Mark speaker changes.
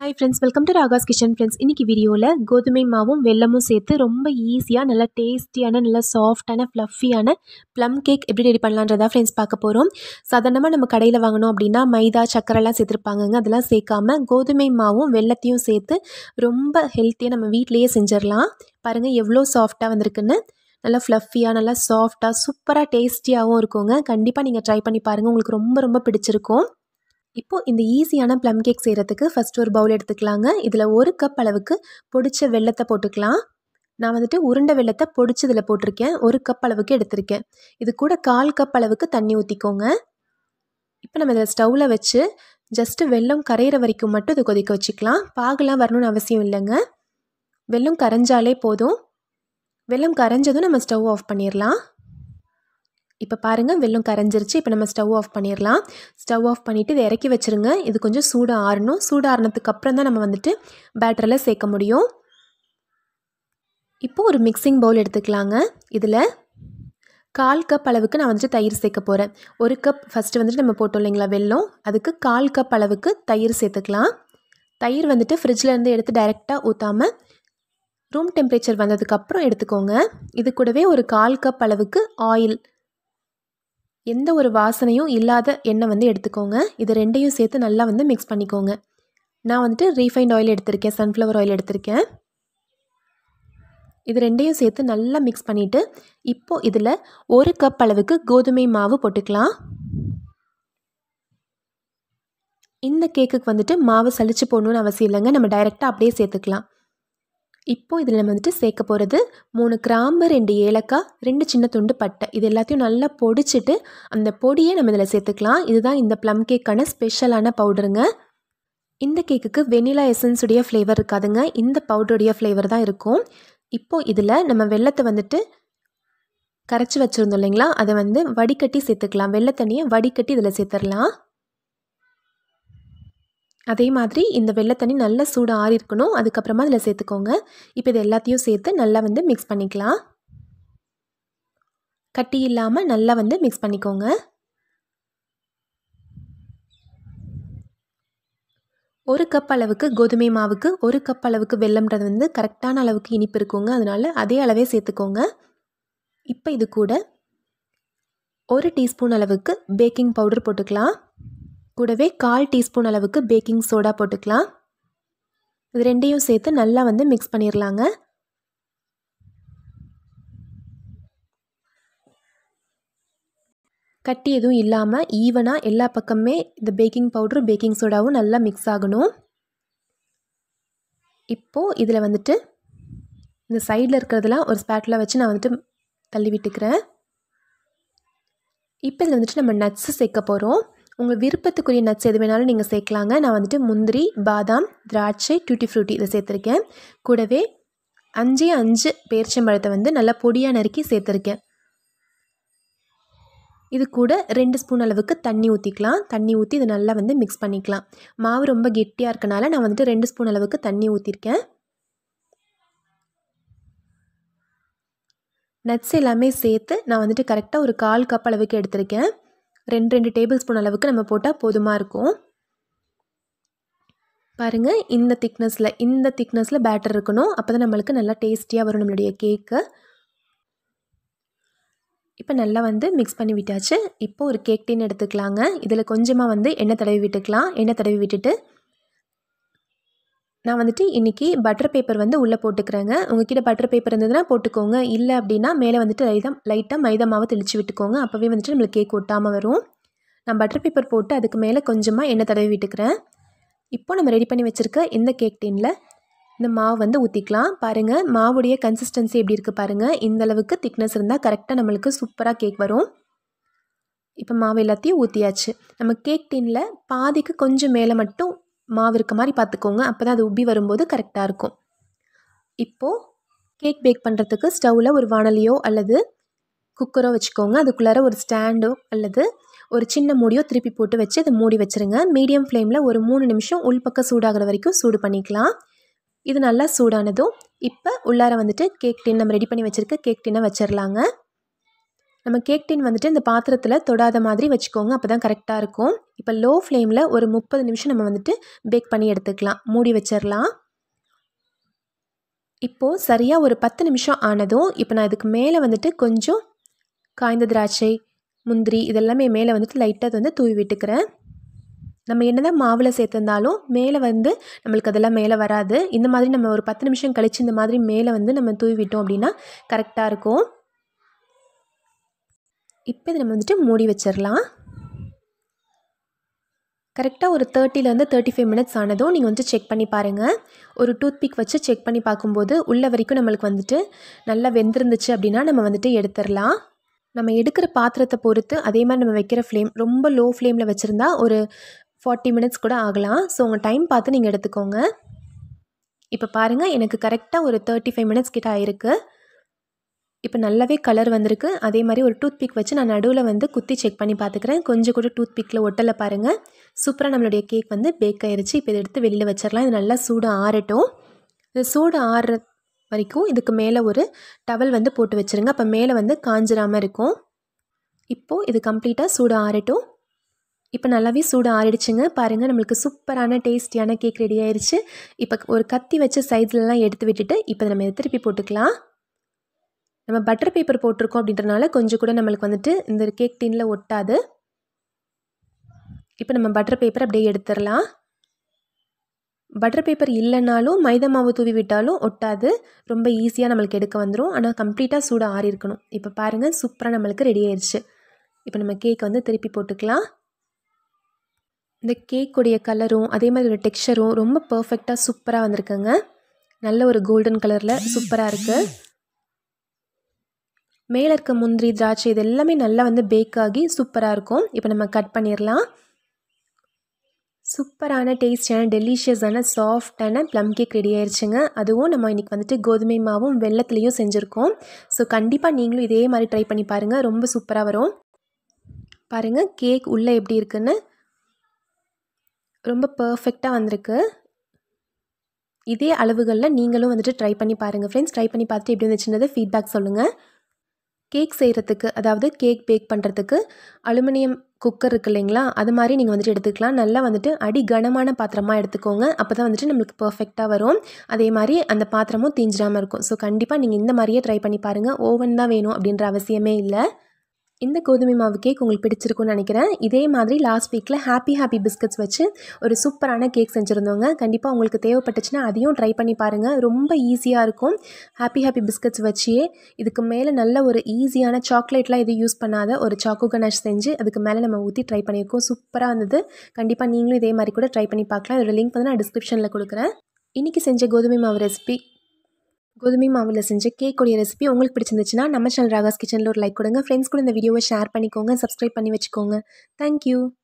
Speaker 1: hi friends welcome to Raga's kitchen friends இன்றைக்கி வீடியோவில் கோதுமை மாவும் வெல்லமும் சேர்த்து ரொம்ப ஈஸியாக நல்லா டேஸ்டியான நல்லா சாஃப்டான ஃப்ளஃபியான ப்ளம் கேக் எப்படி ரெடி பண்ணலான்றதா ஃப்ரெண்ட்ஸ் பார்க்க போகிறோம் சாதாரணமாக நம்ம கடையில் வாங்கினோம் அப்படின்னா மைதா சக்கரைலாம் சேர்த்துருப்பாங்கங்க அதெல்லாம் சேர்க்காம கோதுமை மாவும் வெல்லத்தையும் சேர்த்து ரொம்ப ஹெல்த்தியாக நம்ம வீட்டிலேயே செஞ்சிடலாம் பாருங்கள் எவ்வளோ சாஃப்டாக வந்திருக்குன்னு நல்லா ஃப்ளஃபியாக நல்லா சாஃப்டாக சூப்பராக டேஸ்டியாகவும் இருக்குங்க கண்டிப்பாக நீங்கள் ட்ரை பண்ணி பாருங்கள் உங்களுக்கு ரொம்ப ரொம்ப பிடிச்சிருக்கும் இப்போது இந்த ஈஸியான ப்ளம் கேக் செய்கிறதுக்கு ஃபஸ்ட் ஒரு பவுல் எடுத்துக்கலாங்க இதில் ஒரு கப் அளவுக்கு பொடிச்ச வெள்ளத்தை போட்டுக்கலாம் நான் வந்துட்டு உருண்டை வெள்ளத்தை பொடிச்சு இதில் போட்டிருக்கேன் ஒரு கப் அளவுக்கு எடுத்திருக்கேன் இது கூட கால் கப் அளவுக்கு தண்ணி ஊற்றிக்கோங்க இப்போ நம்ம இதில் ஸ்டவ்வில் வச்சு ஜஸ்ட்டு வெல்லம் கரையிற வரைக்கும் மட்டும் இது கொதிக்க வச்சுக்கலாம் பாகெல்லாம் வரணும்னு அவசியம் இல்லைங்க வெல்லம் கரைஞ்சாலே போதும் வெல்லம் கரைஞ்சதும் நம்ம ஸ்டவ் ஆஃப் பண்ணிடலாம் இப்போ பாருங்கள் வெள்ளம் கரைஞ்சிருச்சு இப்போ நம்ம ஸ்டவ் ஆஃப் பண்ணிடலாம் ஸ்டவ் ஆஃப் பண்ணிவிட்டு இதை இறக்கி வச்சுருங்க இது கொஞ்சம் சூடு ஆறணும் சூடு ஆறினதுக்கு அப்புறம் தான் நம்ம வந்துட்டு பேட்டரில் சேர்க்க முடியும் இப்போது ஒரு மிக்சிங் பவுல் எடுத்துக்கலாங்க இதில் கால் கப் அளவுக்கு நான் வந்துட்டு தயிர் சேர்க்க போகிறேன் ஒரு கப் ஃபஸ்ட்டு வந்துட்டு நம்ம போட்டோம் இல்லைங்களா வெல்லம் அதுக்கு கால் கப் அளவுக்கு தயிர் சேர்த்துக்கலாம் தயிர் வந்துட்டு ஃப்ரிட்ஜிலேருந்து எடுத்து டைரெக்டாக ஊற்றாமல் ரூம் டெம்பரேச்சர் வந்ததுக்கப்புறம் எடுத்துக்கோங்க இது கூடவே ஒரு கால் கப் அளவுக்கு ஆயில் எந்த ஒரு வாசனையும் இல்லாத எண்ணெய் வந்து எடுத்துக்கோங்க இது ரெண்டையும் சேர்த்து நல்லா வந்து மிக்ஸ் பண்ணிக்கோங்க நான் வந்துட்டு ரீஃபைண்ட் ஆயில் எடுத்திருக்கேன் சன்ஃப்ளவர் ஆயில் எடுத்திருக்கேன் இது ரெண்டையும் சேர்த்து நல்லா மிக்ஸ் பண்ணிவிட்டு இப்போது இதில் ஒரு கப் அளவுக்கு கோதுமை மாவு போட்டுக்கலாம் இந்த கேக்குக்கு வந்துட்டு மாவு சளிச்சு போடணுன்னு அவசியம் இல்லைங்க நம்ம டைரெக்டாக அப்படியே சேர்த்துக்கலாம் இப்போ இதில் நம்ம வந்துட்டு சேர்க்க போகிறது மூணு கிராம்பு ரெண்டு ஏலக்காய் ரெண்டு சின்ன துண்டு பட்டை இது எல்லாத்தையும் நல்லா பொடிச்சிட்டு அந்த பொடியை நம்ம இதில் சேர்த்துக்கலாம் இதுதான் இந்த ப்ளம் கேக்கான ஸ்பெஷலான பவுடருங்க இந்த கேக்குக்கு வெனிலா எசன்ஸுடைய ஃப்ளேவர் இருக்காதுங்க இந்த பவுடருடைய ஃப்ளேவர் தான் இருக்கும் இப்போது இதில் நம்ம வெள்ளத்தை வந்துட்டு கரைச்சி வச்சுருந்தோம் இல்லைங்களா அதை வந்து வடிகட்டி சேர்த்துக்கலாம் வெள்ளை தண்ணியை வடிகட்டி இதில் சேர்த்துடலாம் அதே மாதிரி இந்த வெள்ளை தண்ணி நல்லா சூடு ஆறி இருக்கணும் அதுக்கப்புறமா அதில் சேர்த்துக்கோங்க இப்போ இது எல்லாத்தையும் சேர்த்து நல்லா வந்து மிக்ஸ் பண்ணிக்கலாம் கட்டி இல்லாமல் நல்லா வந்து மிக்ஸ் பண்ணிக்கோங்க ஒரு கப் அளவுக்கு கோதுமை மாவுக்கு ஒரு கப் அளவுக்கு வெள்ளம்ன்றது வந்து கரெக்டான அளவுக்கு இனிப்பு இருக்குங்க அதனால் அதே அளவே சேர்த்துக்கோங்க இப்போ இது கூட ஒரு டீஸ்பூன் அளவுக்கு பேக்கிங் பவுடர் போட்டுக்கலாம் கூடவே கால் டீஸ்பூன் அளவுக்கு பேக்கிங் சோடா போட்டுக்கலாம் இது ரெண்டையும் சேர்த்து நல்லா வந்து மிக்ஸ் பண்ணிடலாங்க கட்டி எதுவும் இல்லாமல் ஈவனாக எல்லா பக்கமே இந்த பேக்கிங் பவுட்ரு பேக்கிங் சோடாவும் நல்லா மிக்ஸ் ஆகணும் இப்போது இதில் வந்துட்டு இந்த சைடில் இருக்கிறதெல்லாம் ஒரு ஸ்பேட்டில் வச்சு நான் வந்துட்டு தள்ளி விட்டுக்கிறேன் இப்போ இதில் வந்துட்டு நம்ம நட்ஸு சேர்க்க போகிறோம் உங்கள் விருப்பத்துக்குரிய நட்ஸ் எது வேணாலும் நீங்கள் சேர்க்கலாங்க நான் வந்துட்டு முந்திரி பாதாம் திராட்சை டூட்டி ஃப்ரூட்டி இதை சேர்த்துருக்கேன் கூடவே அஞ்சே அஞ்சு பேரிச்சம்பழத்தை வந்து நல்லா பொடியாக நறுக்கி சேர்த்துருக்கேன் இது கூட ரெண்டு ஸ்பூன் அளவுக்கு தண்ணி ஊற்றிக்கலாம் தண்ணி ஊற்றி இதை நல்லா வந்து மிக்ஸ் பண்ணிக்கலாம் மாவு ரொம்ப கெட்டியாக இருக்கனால நான் வந்துட்டு ரெண்டு ஸ்பூன் அளவுக்கு தண்ணி ஊற்றிருக்கேன் நட்ஸ் எல்லாமே சேர்த்து நான் வந்துட்டு கரெக்டாக ஒரு கால் கப் அளவுக்கு எடுத்திருக்கேன் ரெண்டு ரெண்டு டேபிள் ஸ்பூன் அளவுக்கு நம்ம போட்டால் போதுமாக இருக்கும் பாருங்கள் இந்த திக்னஸில் இந்த திக்னஸில் பேட்டர் இருக்கணும் அப்போ தான் நம்மளுக்கு நல்லா டேஸ்டியாக வரும் நம்மளுடைய கேக்கு இப்போ நல்லா வந்து மிக்ஸ் பண்ணி விட்டாச்சு இப்போ ஒரு கேக் டின் எடுத்துக்கலாங்க இதில் கொஞ்சமாக வந்து எண்ணெய் தடவி விட்டுக்கலாம் எண்ணெய் தடவி விட்டுட்டு நான் வந்துட்டு இன்றைக்கி பட்டர் பேப்பர் வந்து உள்ளே போட்டுக்கிறேங்க உங்ககிட்ட பட்டர் பேப்பர் இருந்ததுன்னா போட்டுக்கோங்க இல்லை அப்படின்னா மேலே வந்துட்டு லைட்டாக லைட்டாக மைதா மாவை தெளித்து விட்டுக்கோங்க அப்போவே வந்துட்டு நம்மளுக்கு கேக் ஒட்டாமல் வரும் நான் பட்டர் பேப்பர் போட்டு அதுக்கு மேலே கொஞ்சமாக எண்ணெய் தடவி விட்டுக்கிறேன் இப்போ நம்ம ரெடி பண்ணி வச்சுருக்க இந்த கேக் டீனில் இந்த மாவு வந்து ஊற்றிக்கலாம் பாருங்கள் மாவுடைய கன்சிஸ்டன்சி எப்படி இருக்குது பாருங்கள் இந்த அளவுக்கு திக்னஸ் இருந்தால் கரெக்டாக நம்மளுக்கு சூப்பராக கேக் வரும் இப்போ மாவு எல்லாத்தையும் ஊற்றியாச்சு நம்ம கேக் டீனில் பாதிக்கு கொஞ்சம் மேலே மட்டும் மாவு இருக்க மாதிரி பார்த்துக்கோங்க அப்போ தான் அது உப்பி வரும்போது கரெக்டாக இருக்கும் இப்போது கேக் பேக் பண்ணுறதுக்கு ஸ்டவ்வில் ஒரு வானலியோ அல்லது குக்கரோ வச்சுக்கோங்க அதுக்குள்ளார ஒரு ஸ்டாண்டோ அல்லது ஒரு சின்ன மூடியோ திருப்பி போட்டு வச்சு அதை மூடி வச்சுருங்க மீடியம் ஃப்ளேமில் ஒரு மூணு நிமிஷம் உள்பக்கம் சூடாகிற வரைக்கும் சூடு பண்ணிக்கலாம் இது நல்லா சூடானதும் இப்போ உள்ளார வந்துட்டு கேக் டின் நம்ம ரெடி பண்ணி வச்சுருக்க கேக் டின்னை வச்சிடலாங்க நம்ம கேக் டின் வந்துட்டு இந்த பாத்திரத்தில் தொடாத மாதிரி வச்சுக்கோங்க அப்போ தான் கரெக்டாக இருக்கும் இப்போ லோ ஃப்ளேமில் ஒரு முப்பது நிமிஷம் நம்ம வந்துட்டு பேக் பண்ணி எடுத்துக்கலாம் மூடி வச்சிடலாம் இப்போது சரியாக ஒரு பத்து நிமிஷம் ஆனதும் இப்போ நான் இதுக்கு மேலே வந்துட்டு கொஞ்சம் காய்ந்த திராட்சை முந்திரி இதெல்லாமே மேலே வந்துட்டு லைட்டாக வந்து தூவி விட்டுக்கிறேன் நம்ம என்ன தான் மாவில் சேர்த்துருந்தாலும் மேலே வந்து நம்மளுக்கு அதெல்லாம் மேலே வராது இந்த மாதிரி நம்ம ஒரு பத்து நிமிஷம் கழித்து இந்த மாதிரி மேலே வந்து நம்ம தூவி விட்டோம் அப்படின்னா கரெக்டாக இருக்கும் இப்போ இதை நம்ம வந்துட்டு மூடி வச்சிடலாம் கரெக்டாக ஒரு தேர்ட்டிலேருந்து தேர்ட்டி ஃபைவ் மினிட்ஸ் ஆனதும் நீங்கள் வந்து செக் பண்ணி பாருங்கள் ஒரு டூத் பிக் வச்சு செக் பண்ணி பார்க்கும்போது உள்ள வரைக்கும் நம்மளுக்கு வந்துட்டு நல்லா வெந்திருந்துச்சு அப்படின்னா நம்ம வந்துட்டு எடுத்துடலாம் நம்ம எடுக்கிற பாத்திரத்தை பொறுத்து அதே மாதிரி நம்ம வைக்கிற ஃப்ளேம் ரொம்ப லோ ஃப்ளேமில் வச்சுருந்தா ஒரு ஃபார்ட்டி மினிட்ஸ் கூட ஆகலாம் ஸோ உங்கள் டைம் பார்த்து நீங்கள் எடுத்துக்கோங்க இப்போ பாருங்கள் எனக்கு கரெக்டாக ஒரு தேர்ட்டி ஃபைவ் மினிட்ஸ் கிட்ட ஆயிருக்கு இப்போ நல்லாவே கலர் வந்திருக்கு அதே மாதிரி ஒரு டூத் பிக் வச்சு நான் நடுவில் வந்து குத்தி செக் பண்ணி பார்த்துக்கிறேன் கொஞ்சம் கூட டூத் பிக்கில் ஒட்டலை பாருங்கள் சூப்பராக நம்மளுடைய கேக் வந்து பேக் ஆயிருச்சு இப்போ இதை எடுத்து வெளியில் வச்சிடலாம் இது நல்லா சூடு ஆறட்டும் இது சூடு ஆறுற வரைக்கும் இதுக்கு மேலே ஒரு டவல் வந்து போட்டு வச்சுருங்க அப்போ மேலே வந்து காஞ்சிராமல் இருக்கும் இப்போது இது கம்ப்ளீட்டாக சூடு ஆறட்டும் இப்போ நல்லாவே சூடு ஆறிடுச்சுங்க பாருங்கள் நம்மளுக்கு சூப்பரான டேஸ்டியான கேக் ரெடி ஆயிடுச்சு இப்போ ஒரு கத்தி வச்சு சைட்லலாம் எடுத்து விட்டுட்டு இப்போ நம்ம இதை திருப்பி போட்டுக்கலாம் நம்ம பட்டர் பேப்பர் போட்டிருக்கோம் அப்படின்றனால கொஞ்சம் கூட நம்மளுக்கு வந்துட்டு இந்த கேக் டின்னில் ஒட்டாது இப்போ நம்ம பட்டர் பேப்பர் அப்படியே எடுத்துடலாம் பட்டர் பேப்பர் இல்லைனாலும் மைதா மாவு தூவி விட்டாலும் ஒட்டாது ரொம்ப ஈஸியாக நம்மளுக்கு எடுக்க வந்துடும் ஆனால் கம்ப்ளீட்டாக சூடு ஆறி இருக்கணும் இப்போ பாருங்கள் சூப்பராக நம்மளுக்கு ரெடி ஆயிடுச்சு இப்போ நம்ம கேக் வந்து திருப்பி போட்டுக்கலாம் இந்த கேக்குடைய கலரும் அதே மாதிரி ஒரு டெக்ஸ்சரும் ரொம்ப பர்ஃபெக்டாக சூப்பராக வந்திருக்குங்க நல்ல ஒரு கோல்டன் கலரில் சூப்பராக இருக்குது மேலே இருக்க முந்திரி திராட்சை இது எல்லாமே நல்லா வந்து பேக் ஆகி சூப்பராக இருக்கும் இப்போ நம்ம கட் பண்ணிடலாம் சூப்பரான டேஸ்டான டெலிஷியஸான சாஃப்டான ப்ளம் கேக் ரெடி ஆயிடுச்சுங்க அதுவும் நம்ம இன்றைக்கி வந்துட்டு கோதுமை மாவும் வெள்ளத்துலேயும் செஞ்சுருக்கோம் ஸோ கண்டிப்பாக நீங்களும் இதே மாதிரி ட்ரை பண்ணி பாருங்கள் ரொம்ப சூப்பராக வரும் பாருங்கள் கேக் உள்ளே எப்படி இருக்குன்னு ரொம்ப பர்ஃபெக்டாக வந்திருக்கு இதே அளவுகளில் நீங்களும் வந்துட்டு ட்ரை பண்ணி பாருங்கள் ஃப்ரெண்ட்ஸ் ட்ரை பண்ணி பார்த்துட்டு எப்படி இருந்துச்சுன்றதை ஃபீட்பேக் சொல்லுங்கள் கேக் செய்கிறதுக்கு அதாவது கேக் பேக் பண்ணுறதுக்கு அலுமினியம் குக்கர் இருக்கு இல்லைங்களா அது மாதிரி நீங்கள் வந்துட்டு எடுத்துக்கலாம் நல்லா வந்துட்டு அடி கனமான பாத்திரமாக எடுத்துக்கோங்க அப்போ தான் வந்துட்டு நம்மளுக்கு பர்ஃபெக்டாக வரும் அதே மாதிரி அந்த பாத்திரமும் தீஞ்சிராமல் இருக்கும் ஸோ கண்டிப்பாக நீங்கள் இந்த மாதிரியே ட்ரை பண்ணி பாருங்கள் ஓவன் தான் வேணும் அப்படின்ற அவசியமே இல்லை இந்த கோதுமை மாவு கேக் உங்களுக்கு பிடிச்சிருக்கும்னு நினைக்கிறேன் இதே மாதிரி லாஸ்ட் வீக்கில் ஹாப்பி ஹாப்பி பிஸ்கட்ஸ் வச்சு ஒரு சூப்பரான கேக் செஞ்சுருந்தோங்க கண்டிப்பாக உங்களுக்கு தேவைப்பட்டுச்சுன்னா அதையும் ட்ரை பண்ணி பாருங்கள் ரொம்ப ஈஸியாக இருக்கும் ஹாப்பி ஹாப்பி பிஸ்கட்ஸ் வச்சே இதுக்கு மேலே நல்ல ஒரு ஈஸியான சாக்லேட்லாம் எதுவும் யூஸ் பண்ணாத ஒரு சாக்கோ கனாஷ் செஞ்சு அதுக்கு மேலே நம்ம ஊற்றி ட்ரை பண்ணியிருக்கோம் சூப்பராக இருந்தது கண்டிப்பாக நீங்களும் இதே மாதிரி கூட ட்ரை பண்ணி பார்க்கலாம் இதோட லிங்க் வந்து நான் டிஸ்கிரிப்ஷனில் கொடுக்குறேன் இன்றைக்கி செஞ்ச கோதுமை மாவு ரெசிபி கோதுமை மாவில் செஞ்ச கேக்குடைய ரெசிபி உங்களுக்கு பிடிச்சிருந்துச்சுன்னா நம்ம சேனல் ராகாஸ் கிச்சனில் ஒரு லைக் கொடுங்க ஃப்ரெண்ட்ஸ் கூட இந்த வீடியோவை ஷேர் பண்ணிக்கோங்க சப்ஸ்கிரைப் பண்ணி வச்சுக்கோங்க தேங்க்யூ